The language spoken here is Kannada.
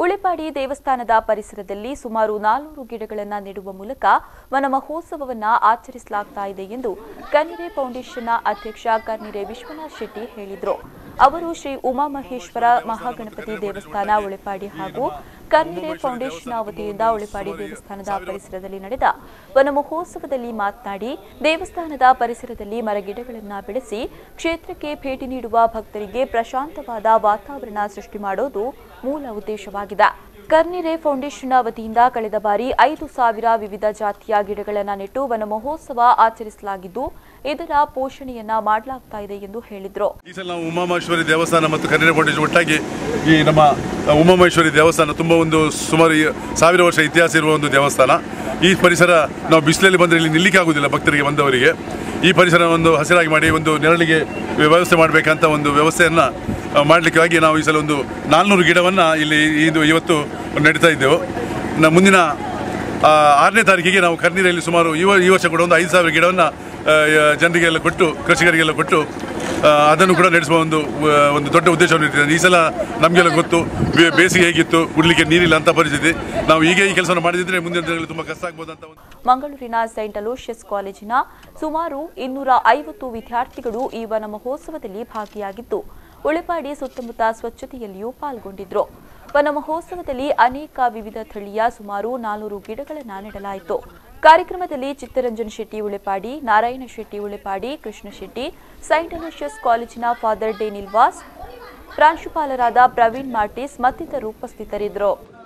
ಉಳಿಪಾಡಿ ದೇವಸ್ಥಾನದ ಪರಿಸರದಲ್ಲಿ ಸುಮಾರು ನಾಲ್ನೂರು ಗಿಡಗಳನ್ನು ನೆಡುವ ಮೂಲಕ ವನ ಮಹೋತ್ಸವವನ್ನು ಆಚರಿಸಲಾಗ್ತಾ ಇದೆ ಎಂದು ಕನ್ನಿರೆ ಫೌಂಡೇಶನ್ನ ಅಧ್ಯಕ್ಷ ಕನ್ನಿರೆ ವಿಶ್ವನಾಥ್ ಶೆಟ್ಟಿ ಹೇಳಿದರು ಅವರು ಶ್ರೀ ಉಮಾಮಹೇಶ್ವರ ಮಹಾಗಣಪತಿ ದೇವಸ್ಥಾನ ಉಳಿಪಾಡಿ ಹಾಗೂ ಕನ್ನಿರೆ ಫೌಂಡೇಶನ್ ವತಿಯಿಂದ ಉಳಿಪಾಡಿ ದೇವಸ್ಥಾನದ ಪರಿಸರದಲ್ಲಿ ನಡೆದ ವನ ಮಹೋತ್ಸವದಲ್ಲಿ ಮಾತನಾಡಿ ದೇವಸ್ಥಾನದ ಪರಿಸರದಲ್ಲಿ ಮರಗಿಡಗಳನ್ನು ಬೆಳೆಸಿ ಕ್ಷೇತ್ರಕ್ಕೆ ಭೇಟಿ ನೀಡುವ ಭಕ್ತರಿಗೆ ಪ್ರಶಾಂತವಾದ ವಾತಾವರಣ ಸೃಷ್ಟಿ ಮಾಡೋದು ಮೂಲ ಉದ್ದೇಶವಾಗಿದೆ ಕರ್ನಿರೆ ಫೌಂಡೇಶನ್ ವತಿಯಿಂದ ಕಳೆದ ಬಾರಿ ಐದು ಸಾವಿರ ವಿವಿಧ ಜಾತಿಯ ಗಿಡಗಳನ್ನು ನೆಟ್ಟು ವನ ಮಹೋತ್ಸವ ಆಚರಿಸಲಾಗಿದ್ದು ಇದರ ಪೋಷಣೆಯನ್ನ ಮಾಡಲಾಗ್ತಾ ಇದೆ ಎಂದು ಹೇಳಿದರು ಈ ಸಲ ನಾವು ಉಮಾಮಹೇಶ್ವರಿ ದೇವಸ್ಥಾನ ಮತ್ತು ಕನ್ನಡ ಫೌಂಡೇಶನ್ ಒಟ್ಟಾಗಿ ಈ ನಮ್ಮ ಉಮಾಮಹೇಶ್ವರಿ ದೇವಸ್ಥಾನ ತುಂಬ ಒಂದು ಸುಮಾರು ಈ ಸಾವಿರ ವರ್ಷ ಇತಿಹಾಸ ಇರುವ ಒಂದು ದೇವಸ್ಥಾನ ಈ ಪರಿಸರ ನಾವು ಬಿಸಿಲಲ್ಲಿ ಬಂದರೆ ಇಲ್ಲಿ ನಿಲ್ಲಿಕ್ಕೆ ಆಗುವುದಿಲ್ಲ ಭಕ್ತರಿಗೆ ಬಂದವರಿಗೆ ಈ ಪರಿಸರ ಒಂದು ಹಸಿರಾಗಿ ಮಾಡಿ ಒಂದು ನೆರಳಿಗೆ ವ್ಯವಸ್ಥೆ ಮಾಡಬೇಕಂತ ಒಂದು ವ್ಯವಸ್ಥೆಯನ್ನು ಮಾಡಲಿಕ್ಕಾಗಿ ನಾವು ಈ ಸಲ ಒಂದು ನಾಲ್ನೂರು ಗಿಡವನ್ನು ಇಲ್ಲಿ ಇದು ಇವತ್ತು ನಡೀತಾ ಇದ್ದೆವು ನ- ಮುಂದಿನ ಆ, ಆರನೇ ತಾರೀಕಿಗೆ ನಾವು ಕರ್ನೀರಲ್ಲಿ ಸುಮಾರು ಈ ವ- ಈ ವರ್ಷ ಕೂಡ ಒಂದು ಐದು ಸಾವಿರ ಗಿಡವನ್ನು ಜನರಿಗೆಲ್ಲ ಕೊಟ್ಟು ಕೃಷಿಕರಿಗೆಲ್ಲ ಕೊಟ್ಟು ಆ, ಅದನ್ನು ಕೂಡ ನಡೆಸುವ ಒಂದು ಆ, ಒಂದು ದೊಡ್ಡ ಉದ್ದೇಶವನ್ನು ಇಟ್ಟಿದ್ದೇನೆ ಈ ಸಲ ನಮಗೆಲ್ಲ ಗೊತ್ತು ಬೇ- ಬೇಸಿಗೆ ಹೇಗಿತ್ತು ಕುಡಲಿಕ್ಕೆ ನೀರಿಲ್ಲ ಅಂತ ಪರಿಸ್ಥಿತಿ ನಾವು ಈಗ ಈ ಕೆಲಸವನ್ನು ಮಾಡಿದ್ರೆ ಮುಂದಿನ ದಿನಗಳಲ್ಲಿ ತುಂಬ ಕಷ್ಟ ಆಗ್ಬೋದು ಅಂತ ಒಂದು ಮಂಗಳೂರಿನ ಸೈಂಟ್ ಅಲೋಷಿಯಸ್ ಕಾಲೇಜಿನ ಸುಮಾರು ಇನ್ನೂರ ಐವತ್ತು ವಿದ್ಯಾರ್ಥಿಗಳು ಈ ವನ ಮಹೋತ್ಸವದಲ್ಲಿ ಭಾಗಿಯಾಗಿದ್ದು ಉಳಿಪಾಡಿ ಸುತ್ತಮುತ್ತ ಸ್ವಚ್ಛತೆಯಲ್ಲಿಯೂ ಪಾಲ್ಗೊಂಡಿದ್ರು ವನ ಮಹೋತ್ಸವದಲ್ಲಿ ಅನೇಕ ವಿವಿಧ ತಳಿಯ ಸುಮಾರು ನಾನೂರು ಗಿಡಗಳನ್ನು ನೆಡಲಾಯಿತು ಕಾರ್ಯಕ್ರಮದಲ್ಲಿ ಚಿತ್ತರಂಜನ್ ಶೆಟ್ಟಿ ಉಳಿಪಾಡಿ ನಾರಾಯಣ ಶೆಟ್ಟಿ ಉಳಿಪಾಡಿ ಕೃಷ್ಣ ಶೆಟ್ಟಿ ಸೈಂಟ್ ಅಲೋಷಿಯಸ್ ಕಾಲೇಜಿನ ಫಾದರ್ ಡೇ ನಿಲ್ವಾಸ್ ಪ್ರಾಂಶುಪಾಲರಾದ ಪ್ರವೀಣ್ ಮಾರ್ಟಿಸ್ ಮತ್ತಿತರರು ಉಪಸ್ಥಿತರಿದ್ದರು